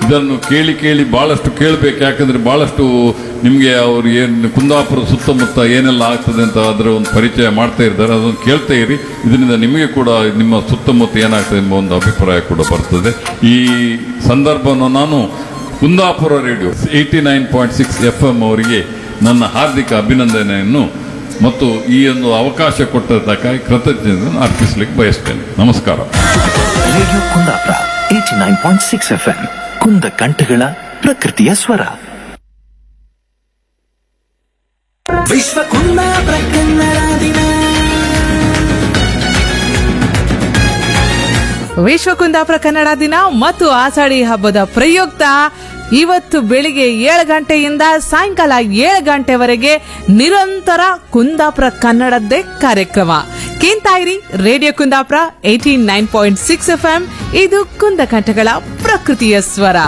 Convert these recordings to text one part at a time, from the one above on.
ಇದನ್ನು ಕೇಳಿ ಕೇಳಿ ಬಹಳಷ್ಟು ಕೇಳಬೇಕು ಯಾಕಂದ್ರೆ ಬಹಳಷ್ಟು ನಿಮಗೆ ಅವ್ರು ಏನು ಕುಂದಾಪುರ ಸುತ್ತಮುತ್ತ ಏನೆಲ್ಲ ಆಗ್ತದೆ ಅಂತ ಅದರ ಒಂದು ಪರಿಚಯ ಮಾಡ್ತಾ ಇದ್ದಾರೆ ಅದನ್ನು ಕೇಳ್ತಾ ಇರಿ ಇದರಿಂದ ನಿಮಗೆ ಕೂಡ ನಿಮ್ಮ ಸುತ್ತಮುತ್ತ ಏನಾಗ್ತದೆ ಎಂಬ ಒಂದು ಅಭಿಪ್ರಾಯ ಕೂಡ ಬರ್ತದೆ ಈ ಸಂದರ್ಭವನ್ನು ನಾನು Kundapura radio eighty nine point six F M ಅವರಿಗೆ ನನ್ನ ಹಾರ್ದಿಕ ಅಭಿನಂದನೆಯನ್ನು ಮತ್ತು ಈ ಒಂದು ಅವಕಾಶ ಕೊಟ್ಟದ್ದಕ್ಕಾಗಿ ಕೃತಜ್ಞತೆಯನ್ನು ಅರ್ಪಿಸಲಿಕ್ಕೆ ಬಯಸ್ತೇನೆ ನಮಸ್ಕಾರ radio Kundapura eighty nine point six F M ಕುಂದ ಕಂಠಗಳ ಪ್ರಕೃತಿಯ ಸ್ವರ ವಿಶ್ವ ಕುಂದಾಪುರ ಕನ್ನಡ ದಿನ ವಿಶ್ವ ಕುಂದಾಪುರ ಕನ್ನಡ ದಿನ ಮತ್ತು ಆಷಾಢಿ ಹಬ್ಬದ ಪ್ರಯುಕ್ತ ಇವತ್ತು ಬೆಳಿಗ್ಗೆ ಏಳು ಗಂಟೆಯಿಂದ ಸಾಯಂಕಾಲ ಏಳು ಗಂಟೆವರೆಗೆ ನಿರಂತರ ಕುಂದಾಪುರ ಕನ್ನಡದ್ದೇ ಕಾರ್ಯಕ್ರಮ ಕೇಂತಾಯಿರಿ radio Kundapura eighty nine point six F M ಇದು ಕುಂದ ಕಂಠಗಳ ಪ್ರಕೃತಿಯ ಸ್ವರ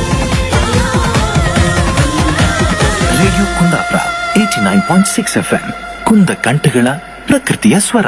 radio Kundapura eighty nine point six F M ಕುಂದ ಕಂಠಗಳ ಪ್ರಕೃತಿಯ ಸ್ವರ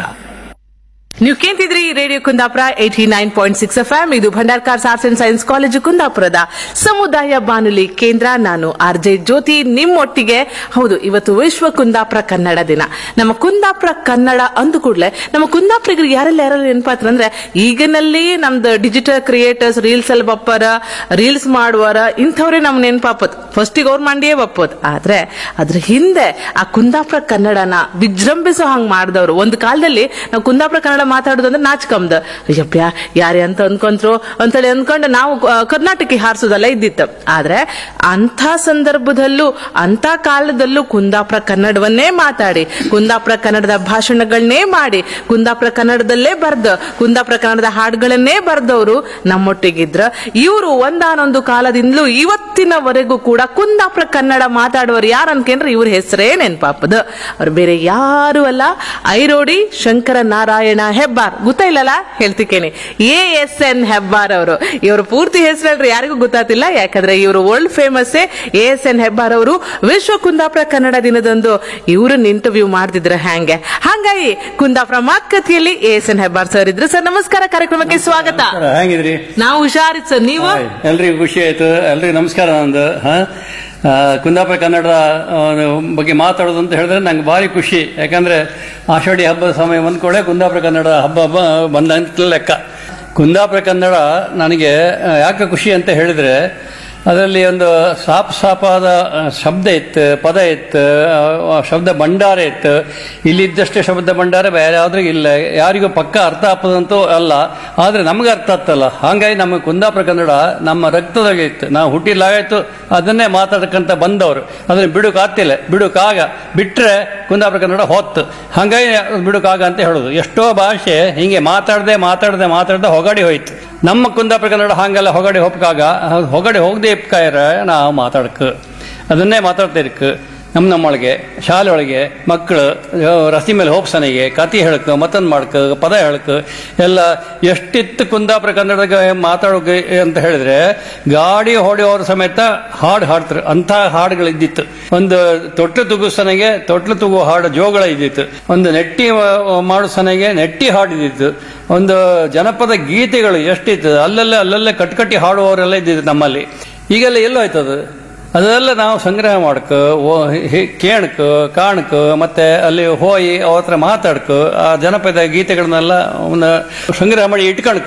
ನೀವು ಕೇಂತಿದ್ರಿ radio Kundapura eighty nine point six F M ಇದು Bhandarkars arts and science college ಕುಂದಾಪುರದ ಸಮುದಾಯ ಬಾನುಲಿ ಕೇಂದ್ರ ನಾನು ಆರ್ ಜೆ ಜ್ಯೋತಿ ನಿಮ್ಮೊಟ್ಟಿಗೆ ಹೌದು ಇವತ್ತು ವಿಶ್ವ ಕುಂದಾಪುರ ಕನ್ನಡ ದಿನ ನಮ್ಮ ಕುಂದಾಪುರ ಕನ್ನಡ ಅಂದ ಕೂಡಲೇ ನಮ್ಮ ಕುಂದಾಪುರಿಗರಿಗೆ ಯಾರೆಲ್ಲ ಯಾರೆಲ್ಲ ನೆನಪಾತ್ರ ಅಂದ್ರೆ ಈಗಿನಲ್ಲಿ ನಮ್ದು ಡಿಜಿಟಲ್ ಕ್ರಿಯೇಟರ್ಸ್ ರೀಲ್ಸ್ ಅಲ್ಲಿ ಬಪ್ಪರ ರೀಲ್ಸ್ ಮಾಡುವರ ಇಂಥವ್ರೇ ನಮ್ ನೆನಪಾಪತ್ ಫಸ್ಟಿಗೆ ಅವ್ರ ಮಂಡಿಯೇ ಬಪ್ಪತ್ ಆದ್ರೆ ಅದ್ರ ಹಿಂದೆ ಆ ಕುಂದಾಪುರ ಕನ್ನಡನ ವಿಜೃಂಭಿಸೋ ಹಂಗ್ ಮಾಡಿದವರು ಒಂದು ಕಾಲದಲ್ಲಿ ನಾವು ಕುಂದಾಪುರ ಕನ್ನಡ ಮಾತಾಡೋದು ಅಂದ್ರೆ ನಾಚ್ಕಂದ ಅಯ್ಯಪ್ಪ ಯಾರೇ ಅಂತ ಅನ್ಕೊಂತ್ರು ಅಂತೇಳಿ ಅನ್ಕೊಂಡು ನಾವು ಆ, ಕರ್ನಾಟಕಕ್ಕೆ ಹಾರಿಸೋದೆಲ್ಲ ಇದ್ದಿತ್ತು ಆದ್ರೆ ಅಂಥ ಸಂದರ್ಭದಲ್ಲೂ ಅಂತ ಕಾಲದಲ್ಲೂ ಕುಂದಾಪುರ ಕನ್ನಡವನ್ನೇ ಮಾತಾಡಿ ಕುಂದಾಪುರ ಕನ್ನಡದ ಭಾಷಣಗಳನ್ನೇ ಮಾಡಿ ಕುಂದಾಪುರ ಕನ್ನಡದಲ್ಲೇ ಬರ್ದ ಕುಂದಾಪುರ ಕನ್ನಡದ ಹಾಡುಗಳನ್ನೇ ಬರ್ದವರು ನಮ್ಮೊಟ್ಟಿಗಿದ್ರ ಇವರು ಒಂದಾನೊಂದು ಕಾಲದಿಂದಲೂ ಇವತ್ತಿನವರೆಗೂ ಕೂಡ ಕುಂದಾಪುರ ಕನ್ನಡ ಮಾತಾಡುವವರು ಯಾರು ಅನ್ಕೊಂಡ್ರೆ ಇವ್ರ ಹೆಸರೇ ನೆನ್ಪಾಪದ ಅವ್ರು ಬೇರೆ ಯಾರು ಅಲ್ಲ ಐರೋಡಿ ಶಂಕರ ನಾರಾಯಣ ಹೆಬ್ಬಾರ್ ಗೊತ್ತಾಯಿಲ್ಲಲ್ಲ ಹೇಳ್ತಿಕೇನೆ ಎ ಎಸ್ ಎನ್ ಹೆಬ್ಬಾರ್ ಅವರು ಇವರು ಪೂರ್ತಿ ಹೆಸರು ಯಾರಿಗೂ ಗೊತ್ತಾತಿಲ್ಲ ಯಾಕಂದ್ರೆ ಇವರು world famous A S N Hebbar ಅವರು ವಿಶ್ವ ಕುಂದಾಪುರ ಕನ್ನಡ ದಿನದಂದು ಇವ್ರನ್ನ ಇಂಟರ್ವ್ಯೂ ಮಾಡ್ತಿದ್ರ ಹ್ಯಾಂಗೆ ಹಾಗಾಗಿ ಕುಂದಾಪುರ ಮಾತುಕತೆಯಲ್ಲಿ A S N Hebbar sir ಇದ್ರು ಸರ್ ನಮಸ್ಕಾರ ಕಾರ್ಯಕ್ರಮಕ್ಕೆ ಸ್ವಾಗತ ಹೆಂಗಿದ್ರಿ ನಾವು ಹುಷಾರಿತ್ ಸರ್ ನೀವು ಹಾಯ್. ಎಲ್ರಿಗೂ ಖುಷಿ ಆಯ್ತು ಎಲ್ರಿಗೂ ನಮಸ್ಕಾರ ನಂದು ಹಾ ಆ, ಕುಂದಾಪುರ ಕನ್ನಡ ಆ, ಬಗ್ಗೆ ಮಾತಾಡೋದು ಅಂತ ಹೇಳಿದ್ರೆ ನಂಗೆ ಭಾರಿ ಖುಷಿ ಯಾಕಂದ್ರೆ ಆಷಾಢಿ ಹಬ್ಬದ ಸಮಯ ಬಂದ್ಕೊಳ್ಳೆ ಕುಂದಾಪುರ ಕನ್ನಡ ಹಬ್ಬ ಹಬ್ಬ ಬಂದಂತ ಲೆಕ್ಕ ಕುಂದಾಪುರ ಕನ್ನಡ ನನಗೆ ಆ, ಯಾಕೆ ಖುಷಿ ಅಂತ ಹೇಳಿದ್ರೆ ಅದರಲ್ಲಿ ಒಂದು ಸಾಪ್ ಸಾಪಾದ ಆ, ಶಬ್ದ ಇತ್ತು ಪದ ಇತ್ತು ಆ, ಶಬ್ದ ಭಂಡಾರ ಇತ್ತು ಇಲ್ಲಿದ್ದಷ್ಟೇ ಶಬ್ದ ಭಂಡಾರ ಬೇರೆ ಯಾವ್ದ್ರಿಗೂ ಇಲ್ಲ ಯಾರಿಗೂ ಪಕ್ಕ ಅರ್ಥ ಆಪದಂತೂ ಅಲ್ಲ ಆದ್ರೆ ನಮ್ಗೆ ಅರ್ಥ ಆಗ್ತಲ್ಲ ಹಾಗಾಗಿ ನಮ್ಮ ಕುಂದಾಪುರ ಕನ್ನಡ ನಮ್ಮ ರಕ್ತದಾಗ ಇತ್ತು ನಾವು ಹುಟ್ಟಿಲಾಗಾಯ್ತು ಅದನ್ನೇ ಮಾತಾಡಕ್ಕಂತ ಬಂದವರು ಅದನ್ನ ಬಿಡುಕಾಗ್ತಿಲ್ಲ ಬಿಡುಕಾಗ ಬಿಟ್ರೆ ಕುಂದಾಪುರ ಕನ್ನಡ ಹೊತ್ತು ಹಾಗಾಗಿ ಅದು ಬಿಡುಕಾಗ ಅಂತ ಹೇಳೋದು ಎಷ್ಟೋ ಭಾಷೆ ಹಿಂಗೆ ಮಾತಾಡದೆ ಮಾತಾಡದೆ ಮಾತಾಡದೆ ಹೊಗಡಿ ಹೋಯ್ತು ನಮ್ಮ ಕುಂದಾಪುರ ಕನ್ನಡ ಹಾಗೆಲ್ಲ ಹೊಗಡೆ ಹೋಗ್ಕಾಗ ಹೊಗಡೆ ಹೋಗದೆ ಇಪ್ಕಾಯ್ರ ನಾವು ಮಾತಾಡಕ್ ಅದನ್ನೇ ಮಾತಾಡ್ತಾ ಇರ್ಕ ನಮ್ಮ ನಮ್ಮೊಳಗೆ ಶಾಲೆ ಒಳಗೆ ಮಕ್ಕಳು ಆ, ರಸ್ತೆ ಮೇಲೆ ಹೋಗ್ಸನಿಗೆ ಕತಿ ಹೇಳಕ್ ಮತ್ತೊಂದು ಮಾಡಕ್ ಪದ ಹೇಳಕ್ ಎಲ್ಲ ಎಷ್ಟಿತ್ತು ಕುಂದಾಪುರ ಕನ್ನಡದಾಗ ಮಾತಾಡೋಕೆ ಅಂತ ಹೇಳಿದ್ರೆ ಗಾಡಿ ಹೊಡೆಯೋರ ಸಮೇತ ಹಾಡು ಹಾಡ್ತಾರೆ ಅಂತ ಹಾಡುಗಳು ಇದ್ದಿತ್ತು ಒಂದು ತೊಟ್ಲು ತುಗು ಸನೆಗೆ ತೊಟ್ಲು ತುಗು ಹಾಡು ಜೋಗಳ ಇದ್ದಿತ್ತು ಒಂದು ನೆಟ್ಟಿ ಆ, ಮಾಡೋ ಸನೆಗೆ ನೆಟ್ಟಿ ಹಾಡು ಇದ್ದಿತ್ತು ಒಂದು ಜನಪದ ಗೀತೆಗಳು ಎಷ್ಟಿತ್ತು ಅಲ್ಲಲ್ಲೇ ಅಲ್ಲಲ್ಲೇ ಕಟ್ಕಟ್ಟಿ ಹಾಡುವವರೆಲ್ಲ ಇದ್ದಿತ್ತು ನಮ್ಮಲ್ಲಿ ಈಗೆಲ್ಲ ಎಲ್ಲೋ ಆಯ್ತದು ಅದೆಲ್ಲ ನಾವು ಸಂಗ್ರಹ ಮಾಡಕ್ ಕೇಣಕ್ ಕಾಣಕ್ ಮತ್ತೆ ಅಲ್ಲಿ ಹೋಗಿ ಅವ್ರ ಹತ್ರ ಮಾತಾಡ್ಕ ಆ ಜನಪದ ಗೀತೆಗಳನ್ನೆಲ್ಲ ಅವನ್ನ ಸಂಗ್ರಹ ಮಾಡಿ ಇಟ್ಕೊಳಕ್